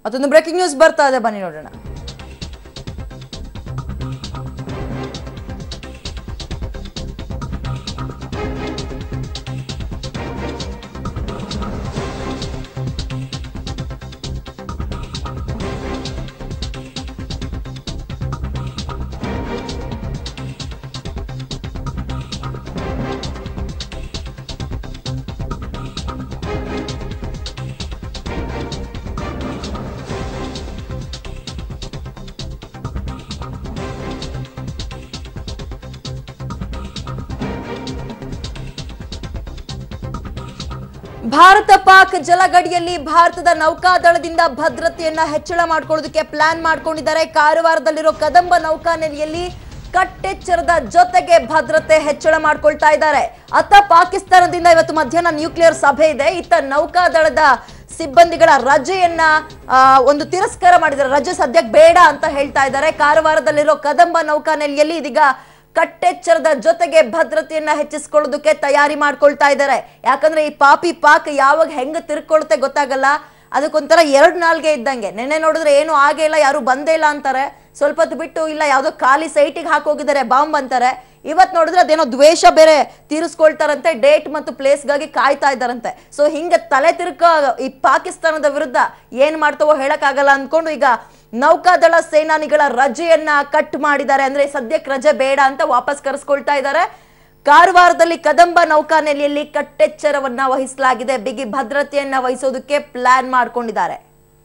ಮತ್ತೊಂದು breaking news ಬರ್ತಾ ಇದೆ ಬನ್ನಿ ನೋಡೋಣ ಭಾರತ ಪಾಕ್ ಜಲಗಡಿಯಲ್ಲಿ ಭಾರತದ ನೌಕಾದಳದಿಂದ ಭದ್ರತೆಯನ್ನ ಹೆಚ್ಚಳ ಮಾಡ್ಕೊಳ್ಳೋದಕ್ಕೆ ಪ್ಲಾನ್ ಮಾಡ್ಕೊಂಡಿದ್ದಾರೆ ಕಾರವಾರದಲ್ಲಿರೋ ಕದಂಬ ನೌಕಾನೆಲೆಯಲ್ಲಿ ಕಟ್ಟೆಚ್ಚರದ ಜೊತೆಗೆ ಭದ್ರತೆ ಹೆಚ್ಚಳ ಮಾಡ್ಕೊಳ್ತಾ ಇದ್ದಾರೆ ಅತ್ತ ಪಾಕಿಸ್ತಾನದಿಂದ ಇವತ್ತು ಮಧ್ಯಾಹ್ನ ನ್ಯೂಕ್ಲಿಯರ್ ಸಭೆ ಇದೆ ಇತ್ತ ನೌಕಾದಳದ ಸಿಬ್ಬಂದಿಗಳ ರಜೆಯನ್ನ ಆ, ಒಂದು ತಿರಸ್ಕಾರ ಮಾಡಿದ್ದಾರೆ ರಜೆ ಸದ್ಯಕ್ಕೆ ಬೇಡ ಅಂತ ಹೇಳ್ತಾ ಇದ್ದಾರೆ ಕಾರವಾರದಲ್ಲಿರೋ ಕದಂಬ ನೌಕಾನೆಲೆಯಲ್ಲಿ ಇದೀಗ ಕಟ್ಟೆಚ್ಚರದ ಜೊತೆಗೆ ಭದ್ರತೆಯನ್ನ ಹೆಚ್ಚಿಸ್ಕೊಳ್ಳೋದಕ್ಕೆ ತಯಾರಿ ಮಾಡ್ಕೊಳ್ತಾ ಇದ್ದಾರೆ ಯಾಕಂದ್ರೆ ಈ ಪಾಪಿ ಪಾಕ್ ಯಾವಾಗ ಹೆಂಗ್ ತಿರ್ಕೊಳುತ್ತೆ ಗೊತ್ತಾಗಲ್ಲ ಅದಕ್ಕೊಂಥರ ಎರಡ್ ನಾಲ್ಗೆ ಇದ್ದಂಗೆ ನೆನ್ನೆ ನೋಡಿದ್ರೆ ಏನು ಆಗೇ ಇಲ್ಲ ಯಾರು ಬಂದೇ ಇಲ್ಲ ಅಂತಾರೆ ಸ್ವಲ್ಪ ಹೊತ್ತು ಬಿಟ್ಟು ಇಲ್ಲ ಯಾವ್ದೋ ಖಾಲಿ ಸೈಟಿಗೆ ಹಾಕೋಗಿದ್ದಾರೆ ಬಾಂಬ್ ಅಂತಾರೆ ಇವತ್ ನೋಡಿದ್ರೆ ಅದೇನೋ ದ್ವೇಷ ಬೇರೆ ತೀರಿಸ್ಕೊಳ್ತಾರಂತೆ ಡೇಟ್ ಮತ್ತು ಪ್ಲೇಸ್ಗಾಗಿ ಕಾಯ್ತಾ ಇದ್ದಾರಂತೆ ಸೊ ಹಿಂಗೆ ತಲೆ ತಿರ್ಕ ಈ ಪಾಕಿಸ್ತಾನದ ವಿರುದ್ಧ ಏನ್ ಮಾಡ್ತಾವೋ ಹೇಳಕ್ಕಾಗಲ್ಲ ಅನ್ಕೊಂಡು ಈಗ ನೌಕಾದಳ ಸೇನಾನಿಗಳ ರಜೆಯನ್ನ ಕಟ್ ಮಾಡಿದ್ದಾರೆ ಅಂದ್ರೆ ಸದ್ಯಕ್ಕೆ ರಜೆ ಬೇಡ ಅಂತ ವಾಪಸ್ ಕರೆಸ್ಕೊಳ್ತಾ ಇದ್ದಾರೆ ಕಾರವಾರದಲ್ಲಿ ಕದಂಬ ನೌಕಾನೆಲೆಯಲ್ಲಿ ಕಟ್ಟೆಚ್ಚರವನ್ನ ವಹಿಸಲಾಗಿದೆ ಬಿಗಿ ಭದ್ರತೆಯನ್ನ ವಹಿಸೋದಕ್ಕೆ ಪ್ಲಾನ್ ಮಾಡ್ಕೊಂಡಿದ್ದಾರೆ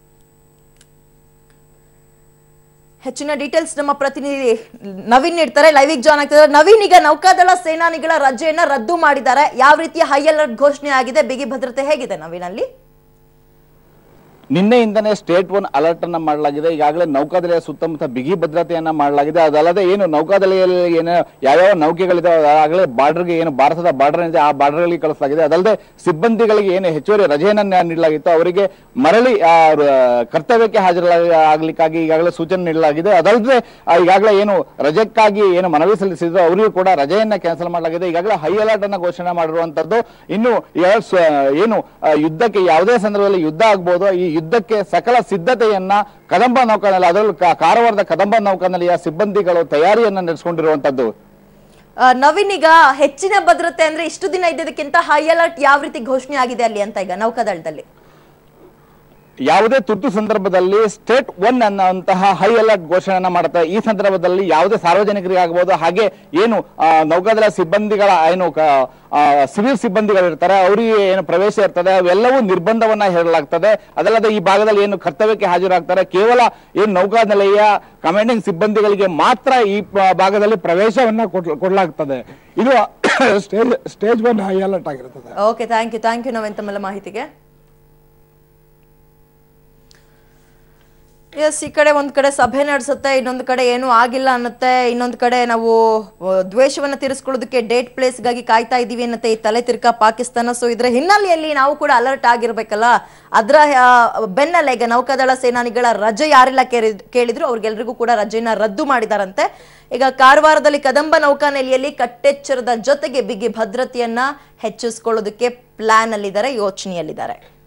ಹೆಚ್ಚಿನ ಡೀಟೇಲ್ಸ್ ನಮ್ಮ ಪ್ರತಿನಿಧಿ ನವೀನ್ ನೀಡ್ತಾರೆ ಲೈವಿಗೆ ಜಾಯ್ನ್ ಆಗ್ತಿದ್ದಾರೆ ನವೀನ್ ಈಗ ನೌಕಾದಳ ಸೇನಾನಿಗಳ ರಜೆಯನ್ನ ರದ್ದು ಮಾಡಿದ್ದಾರೆ ಯಾವ ರೀತಿಯ ಹೈ ಅಲರ್ಟ್ ಘೋಷಣೆ ಆಗಿದೆ ಬಿಗಿ ಭದ್ರತೆ ಹೇಗಿದೆ ನವೀನ್ ಅಲ್ಲಿ ನಿನ್ನೆಯಿಂದನೇ ಸ್ಟೇಟ್ ಒನ್ ಅಲರ್ಟ್ ಅನ್ನ ಮಾಡಲಾಗಿದೆ ಈಗಾಗಲೇ ನೌಕಾದಳಿಯ ಸುತ್ತಮುತ್ತ ಬಿಗಿ ಭದ್ರತೆಯನ್ನ ಮಾಡಲಾಗಿದೆ ಅದಲ್ಲದೆ ಏನು ನೌಕಾದಳಿಯಲ್ಲಿ ಏನು ಯಾವ್ಯಾವ ನೌಕೆಗಳಿದಾವೆ ಆಗಲೇ ಬಾರ್ಡರ್ಗೆ ಏನು ಭಾರತದ ಬಾರ್ಡರ್ ಇದೆ ಆ ಬಾರ್ಡರ್ಗಳಿಗೆ ಕಳಿಸಲಾಗಿದೆ ಅದಲ್ಲದೆ ಸಿಬ್ಬಂದಿಗಳಿಗೆ ಏನು ಹೆಚ್ಚುವರಿ ರಜೆಯನ್ನ ನ- ನೀಡಲಾಗಿತ್ತು ಅವರಿಗೆ ಮರಳಿ ಆ, ರ- ಕರ್ತವ್ಯಕ್ಕೆ ಹಾಜರಾಗಲಿಕ್ಕಾಗಿ ಈಗಾಗಲೇ ಸೂಚನೆ ನೀಡಲಾಗಿದೆ ಅದಲ್ಲದೆ ಆ, ಈಗಾಗಲೇ ಏನು ರಜೆಕ್ಕಾಗಿ ಏನು ಮನವಿ ಸಲ್ಲಿಸಿದ್ರು ಅವರಿಗೂ ಕೂಡ ರಜೆಯನ್ನ ಕ್ಯಾನ್ಸಲ್ ಮಾಡಲಾಗಿದೆ ಈಗಾಗಲೇ ಹೈ ಅಲರ್ಟ್ ಅನ್ನ ಘೋಷಣೆ ಮಾಡಿರುವಂತದ್ದು ಇನ್ನು ಯಾವ ಸ- ಏನು ಆ, ಯುದ್ಧಕ್ಕೆ ಯಾವುದೇ ಸಂದರ್ಭದಲ್ಲಿ ಯುದ್ಧ ಆಗ್ಬೋದು ಈ ಯುದ್ಧಕ್ಕೆ ಸಕಲ ಸಿದ್ಧತೆಯನ್ನ ಕದಂಬ ನೌಕಾನೆಲೆ ಅದರಲ್ಲೂ ಕಾ- ಕಾರವಾರದ ಕದಂಬ ನೌಕಾನೆಲೆಯ ಸಿಬ್ಬಂದಿಗಳು ತಯಾರಿಯನ್ನ ನಡೆಸಿಕೊಂಡಿರುವಂತದ್ದು ಆ, ನವೀನ್ ಈಗ ಹೆಚ್ಚಿನ ಭದ್ರತೆ ಅಂದ್ರೆ ಇಷ್ಟು ದಿನ ಇದ್ದದಕ್ಕಿಂತ ಹೈ ಅಲರ್ಟ್ ಯಾವ ರೀತಿ ಘೋಷಣೆ ಆಗಿದೆ ಅಲ್ಲಿ ಅಂತ ಈಗ ನೌಕಾದಳದಲ್ಲಿ ಯಾವುದೇ ತುರ್ತು ಸಂದರ್ಭದಲ್ಲಿ ಸ್ಟೇಟ್ ಒನ್ ಅನ್ನುವಂತಹ ಹೈ ಅಲರ್ಟ್ ಘೋಷಣೆಯನ್ನ ಮಾಡುತ್ತೆ ಈ ಸಂದರ್ಭದಲ್ಲಿ ಯಾವುದೇ ಸಾರ್ವಜನಿಕರಿಗೆ ಆಗಬಹುದು ಹಾಗೆ ಏನು ಆ, ನೌಕಾದಳ ಸಿಬ್ಬಂದಿಗಳ ಏನು ಸಿವಿಲ್ ಸಿಬ್ಬಂದಿಗಳು ಇರ್ತಾರೆ ಅವರಿಗೆ ಏನು ಪ್ರವೇಶ ಇರ್ತದೆ ಅವೆಲ್ಲವೂ ನಿರ್ಬಂಧವನ್ನ ಹೇರಲಾಗ್ತದೆ ಅದಲ್ಲದೆ ಈ ಭಾಗದಲ್ಲಿ ಏನು ಕರ್ತವ್ಯಕ್ಕೆ ಹಾಜರಾಗ್ತಾರೆ ಕೇವಲ ಏನು ನೌಕಾನೆಲೆಯ ಕಮಾಂಡಿಂಗ್ ಸಿಬ್ಬಂದಿಗಳಿಗೆ ಮಾತ್ರ ಈ ಪ- ಭಾಗದಲ್ಲಿ ಪ್ರವೇಶವನ್ನ ಕೊಡ್- ಕೊಡ್ಲಾಗ್ತದೆ ಇದು stage stage one high alert ಆಗಿರ್ತದೆ okay thank you thank you Naveen ತಮ್ಮೆಲ್ಲ ಮಾಹಿತಿಗೆ ಎಸ್ ಈ ಕಡೆ ಒಂದ್ ಕಡೆ ಸಭೆ ನಡೆಸುತ್ತೆ ಇನ್ನೊಂದು ಕಡೆ ಏನೂ ಆಗಿಲ್ಲ ಅನ್ನತ್ತೆ ಇನ್ನೊಂದು ಕಡೆ ನಾವು ಆ, ದ್ವೇಷವನ್ನ ತೀರಿಸ್ಕೊಳ್ಳೋದಕ್ಕೆ ಡೇಟ್ ಪ್ಲೇಸ್ಗಾಗಿ ಕಾಯ್ತಾ ಇದೀವಿ ಅನ್ನತ್ತೆ ಈ ತಲೆ ತಿರ್ಕ ಪಾಕಿಸ್ತಾನ ಸೊ ಇದ್ರ ಹಿನ್ನೆಲೆಯಲ್ಲಿ ನಾವು ಕೂಡ ಅಲರ್ಟ್ ಆಗಿರ್ಬೇಕಲ್ಲ ಅದ್ರ ಆ, ಬೆನ್ನಲ್ಲೇ ಈಗ ನೌಕಾದಳ ಸೇನಾನಿಗಳ ರಜೆ ಯಾರೆಲ್ಲ ಕೇಳಿದ್- ಕೇಳಿದ್ರು ಅವ್ರಿಗೆಲ್ರಿಗೂ ಕೂಡ ರಜೆನ ರದ್ದು ಮಾಡಿದಾರಂತೆ ಈಗ ಕಾರವಾರದಲ್ಲಿ ಕದಂಬ ನೌಕಾನೆಲೆಯಲ್ಲಿ ಕಟ್ಟೆಚ್ಚರದ ಜೊತೆಗೆ ಬಿಗಿ ಭದ್ರತೆಯನ್ನ ಹೆಚ್ಚಿಸ್ಕೊಳ್ಳೋದಕ್ಕೆ ಪ್ಲಾನ್ ಅಲ್ಲಿದ್ದಾರೆ ಯೋಚನೆಯಲ್ಲಿದ್ದಾರೆ